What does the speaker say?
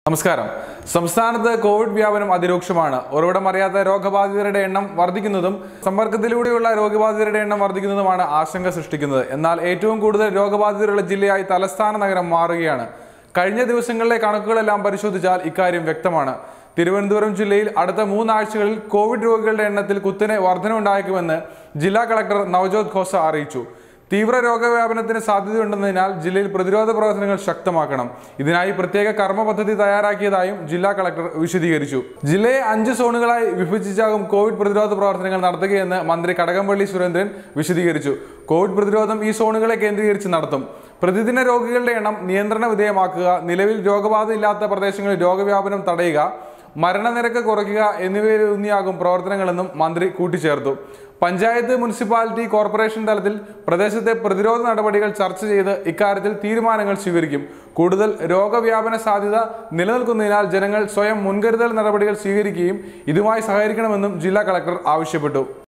നമസ്കാരം സംസ്ഥാനത്ത് കോവിഡ് വ്യാപനം അതിരൂക്ഷമാണ് ഉറവിടമറിയാത്ത രോഗബാധിതരുടെ എണ്ണം വർദ്ധിക്കുന്നതും സമ്പർക്കത്തിലൂടെയുള്ള രോഗബാധിതരുടെ എണ്ണം വർദ്ധിക്കുന്നതുമാണ് ആശങ്ക സൃഷ്ടിക്കുന്നത് എന്നാൽ ഏറ്റവും കൂടുതൽ രോഗബാധിതരുള്ള ജില്ലയായി തലസ്ഥാന നഗരം മാറുകയാണ് കഴിഞ്ഞ ദിവസങ്ങളിലെ കണക്കുകളെല്ലാം പരിശോധിച്ചാൽ ഇക്കാര്യം വ്യക്തമാണ് തിരുവനന്തപുരം ജില്ലയിൽ അടുത്ത മൂന്നാഴ്ചകളിൽ കോവിഡ് രോഗികളുടെ എണ്ണത്തിൽ കുത്തനെ വർധനയുണ്ടായേക്കുമെന്ന് ജില്ലാ കളക്ടർ നവജോത് ഖോസ അറിയിച്ചു തീവ്ര രോഗവ്യാപനത്തിന് സാധ്യതയുണ്ടെന്നതിനാൽ ജില്ലയിൽ പ്രതിരോധ പ്രവർത്തനങ്ങൾ ശക്തമാക്കണം ഇതിനായി പ്രത്യേക കർമ്മ പദ്ധതി തയ്യാറാക്കിയതായും ജില്ലാ കളക്ടർ വിശദീകരിച്ചു ജില്ലയെ അഞ്ച് സോണുകളായി വിഭജിച്ചാകും കോവിഡ് പ്രതിരോധ പ്രവർത്തനങ്ങൾ നടത്തുകയെന്ന് മന്ത്രി കടകംപള്ളി സുരേന്ദ്രൻ വിശദീകരിച്ചു കോവിഡ് പ്രതിരോധം ഈ സോണുകളെ കേന്ദ്രീകരിച്ച് നടത്തും പ്രതിദിന രോഗികളുടെ എണ്ണം നിയന്ത്രണ വിധേയമാക്കുക നിലവിൽ രോഗബാധ ഇല്ലാത്ത പ്രദേശങ്ങളിൽ രോഗവ്യാപനം തടയുക മരണനിരക്ക് കുറയ്ക്കുക എന്നിവയിലൂന്നിയാകും പ്രവർത്തനങ്ങളെന്നും മന്ത്രി കൂട്ടിച്ചേർത്തു പഞ്ചായത്ത് മുനിസിപ്പാലിറ്റി കോർപ്പറേഷൻ തലത്തിൽ പ്രദേശത്തെ പ്രതിരോധ നടപടികൾ ചർച്ച ചെയ്ത് ഇക്കാര്യത്തിൽ തീരുമാനങ്ങൾ സ്വീകരിക്കും കൂടുതൽ രോഗവ്യാപന സാധ്യത നിലനിൽക്കുന്നതിനാൽ ജനങ്ങൾ സ്വയം മുൻകരുതൽ നടപടികൾ സ്വീകരിക്കുകയും ഇതുമായി സഹകരിക്കണമെന്നും ജില്ലാ കളക്ടർ ആവശ്യപ്പെട്ടു